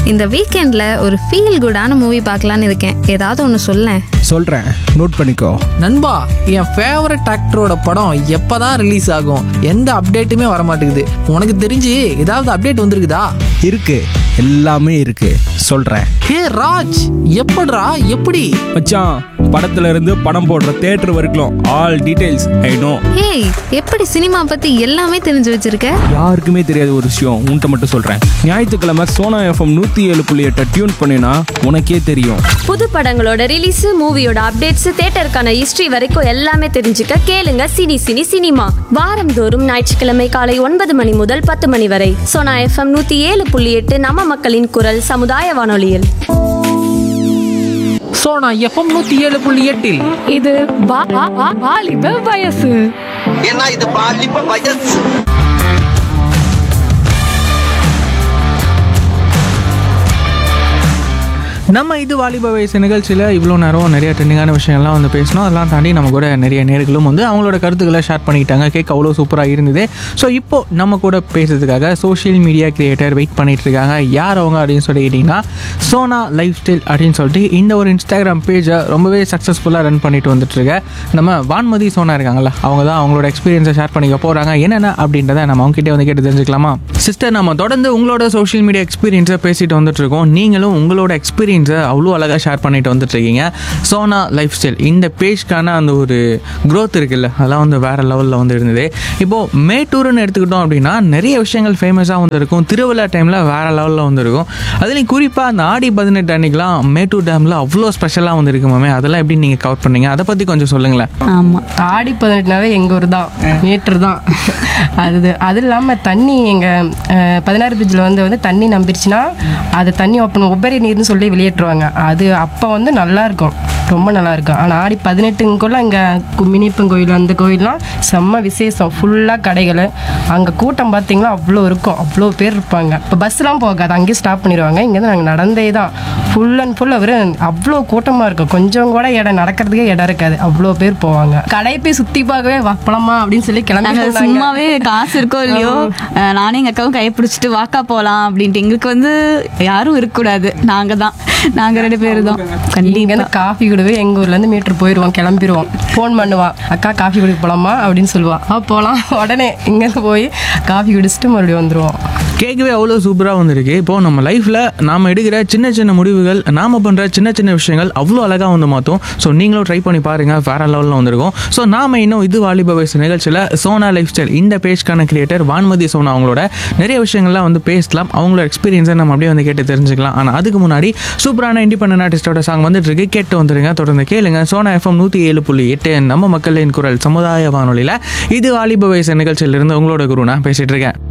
இந்த வீக்கெண்ட்ல ஒரு ஃபீல் குடான மூவி பார்க்கலான்னு இருக்கேன் ஏதாவது ஒன்று சொல்லேன் சொல்கிறேன் நோட் பண்ணிக்கோ நண்பா என் ஃபேவரட் ஆக்டரோட படம் எப்பதான் ரிலீஸ் ஆகும் எந்த அப்டேட்டுமே வர மாட்டேங்குது உனக்கு தெரிஞ்சு ஏதாவது அப்டேட் வந்திருக்குதா இருக்கு எல்லாமே இருக்கு சொல்கிறேன் ஹே ராஜ் எப்படிடா எப்படி மச்சான் படத்துல இருந்து படம் போடுற தேட்டர் வரைக்கும் all details I know hey எப்படி சினிமா பத்தி எல்லாமே தெரிஞ்சு வச்சிருக்க யாருக்குமே தெரியாத ஒரு விஷயம் உன்கிட்ட மட்டும் சொல்றேன் ஞாயிற்றுக்கிழமை சோனா எஃப்எம் நூத்தி ஏழு புள்ளி எட்டை டியூன் பண்ணினா உனக்கே தெரியும் புது படங்களோட ரிலீஸ் மூவியோட அப்டேட்ஸ் தேட்டருக்கான ஹிஸ்டரி வரைக்கும் எல்லாமே தெரிஞ்சுக்க கேளுங்க சினி சினி சினிமா வாரந்தோறும் ஞாயிற்றுக்கிழமை காலை ஒன்பது மணி முதல் பத்து மணி வரை சோனா எஃப்எம் நூத்தி ஏழு புள்ளி எட்டு நம்ம மக்களின் குரல் சமுதாய வானொலியில் ஸோ நான் எஃப்எம் நூற்றி ஏழு புள்ளி எட்டில் இது வா- வா- வா- வாலிப வயசு ஏன்னா இது பாலிப்ப வயசு நம்ம இது வாலிப வயசு நிகழ்ச்சியில் இவ்வளோ நேரம் நிறைய ட்ரெண்டிங்கான விஷயங்கள்லாம் வந்து பேசணும் அதெல்லாம் தாண்டி நம்ம கூட நிறைய நேர்களும் வந்து அவங்களோட கருத்துக்களை ஷேர் பண்ணிக்கிட்டாங்க கேட்க அவ்வளோ சூப்பராக இருந்தது ஸோ இப்போ நம்ம கூட பேசுறதுக்காக சோஷியல் மீடியா கிரியேட்டர் வெயிட் பண்ணிட்டு இருக்காங்க யார் அவங்க அப்படின்னு சொல்லி கேட்டிங்கன்னா சோனா லைஃப் ஸ்டைல் அப்படின்னு சொல்லிட்டு இந்த ஒரு இன்ஸ்டாகிராம் பேஜை ரொம்பவே சக்ஸஸ்ஃபுல்லாக ரன் பண்ணிட்டு வந்துட்டு இருக்க நம்ம வான்மதி சோனா இருக்காங்கல்ல அவங்க தான் அவங்களோட எக்ஸ்பீரியன்ஸை ஷேர் பண்ணிக்க போகிறாங்க என்னென்ன அப்படின்றத நம்ம அவங்ககிட்ட வந்து கேட்டு தெரிஞ்சுக்கலாமா சிஸ்டர் நம்ம தொடர்ந்து உங்களோட சோஷியல் மீடியா எக்ஸ்பீரியன்ஸை பேசிட்டு வந்துட்டு இருக்கோம் நீங்களும் உங்களோட எக்ஸ்பீரியன்ஸை அவ்வளோ அழகாக ஷேர் பண்ணிட்டு வந்துட்டு இருக்கீங்க சோனா லைஃப் ஸ்டைல் இந்த பேஜ்க்கான அந்த ஒரு growth இருக்குல்ல அதெல்லாம் வந்து வேற லெவலில் வந்து இருந்தது இப்போது மேட்டூர்னு எடுத்துக்கிட்டோம் அப்படின்னா நிறைய விஷயங்கள் ஃபேமஸாக வந்து இருக்கும் திருவிழா டைமில் வேற லெவலில் வந்து இருக்கும் அதுலேயும் குறிப்பாக அந்த ஆடி பதினெட்டு அன்னைக்கெலாம் மேட்டூர் டேமில் அவ்வளோ ஸ்பெஷலாக வந்து இருக்குமாமே அதெல்லாம் எப்படி நீங்கள் கவர் பண்ணீங்க அதை பற்றி கொஞ்சம் சொல்லுங்களேன் ஆமாம் ஆடி பதினெட்டுனாவே எங்கள் ஊர் தான் மீட்ரு தான் அது அது இல்லாமல் தண்ணி எங்கள் பதினாறு பிரிட்ஜில் வந்து வந்து தண்ணி நம்பிருச்சுன்னா அது தண்ணி ஓப்பன் உபரி நீர்னு சொல்லி வெளியேற்றுவாங்க அது அப்போ வந்து நல்லா இருக்கும் ரொம்ப நல்லா இருக்கும் ஆனால் ஆடி பதினெட்டுங்குள்ள இங்கே மினிப்பன் கோயில் அந்த கோயில்லாம் செம்ம விசேஷம் ஃபுல்லாக கடைகள் அங்கே கூட்டம் பார்த்தீங்களா அவ்வளோ இருக்கும் அவ்வளோ பேர் இருப்பாங்க இப்போ பஸ்லாம் போகாது அங்கேயே ஸ்டாப் பண்ணிடுவாங்க இங்கேருந்து நாங்கள் நடந்தே தான் ஃபுல் அண்ட் ஃபுல் அவர் அவ்வளோ கூட்டமாக இருக்கும் கொஞ்சம் கூட இடம் நடக்கிறதுக்கே இடம் இருக்காது அவ்வளோ பேர் போவாங்க கடையை போய் சுற்றி பார்க்கவே வா போலாமா அப்படின்னு சொல்லி கிளம்பி நாங்க போனாங்க. சும்மாவே காசு இருக்கோ இல்லையோ அஹ் நானும் எங்க அக்காவும் கையை பிடிச்சிட்டு வாக்கா போலாம் அப்படின்ட்டு எங்களுக்கு வந்து யாரும் இருக்கக்கூடாது நாங்க தான் நாங்க ரெண்டு பேரும் தான் கண்டிப்பா இங்கேருந்து காஃபி குடுவே எங்கள் ஊர்லேருந்து மீட்டர் போயிடுவோம் கிளம்பிடுவோம் ஃபோன் பண்ணுவா அக்கா காஃபி குடிக்க போகலாமா அப்படின்னு சொல்லுவா ஆ போகலாம் உடனே இங்கேருந்து போய் காஃபி குடிச்சிட்டு மறுபடியும் வந்துடுவோம் கேட்கவே அவ்வளோ சூப்பராக வந்திருக்கு இப்போது நம்ம லைஃப்பில் நாம் எடுக்கிற சின்ன சின்ன முடிவுகள் நாம் பண்ணுற சின்ன சின்ன விஷயங்கள் அவ்வளோ அழகாக வந்து மாற்றும் ஸோ நீங்களும் ட்ரை பண்ணி பாருங்கள் வேற லெவலில் வந்திருக்கும் ஸோ நாம இன்னும் இது வாலிப வயசு நிகழ்ச்சியில் சோனா லைஃப் ஸ்டைல் இந்த பேஜ்க்கான கிரியேட்டர் வான்மதி சோனா அவங்களோட நிறைய விஷயங்கள்லாம் வந்து பேசலாம் அவங்களோட எக்ஸ்பீரியன்ஸை நம்ம அப்படியே வந்து கேட்டு தெரிஞ்சுக்கலாம் ஆனால் அதுக்கு முன்னாடி சூப்பரான இண்டிபெண்டன்ட் ஆர்டிஸ்டோட சாங் வந்துட்டு இருக்கு கேட்டு வந்துருங்க தொடர்ந்து கேளுங்க சோனா எஃப்எம் நூற்றி ஏழு புள்ளி எட்டு நம்ம மக்களின் குரல் சமுதாய வானொலியில் இது வாலிப வயசு நிகழ்ச்சியிலிருந்து உங்களோட குரு நான் பேசிட்டு இருக்கேன்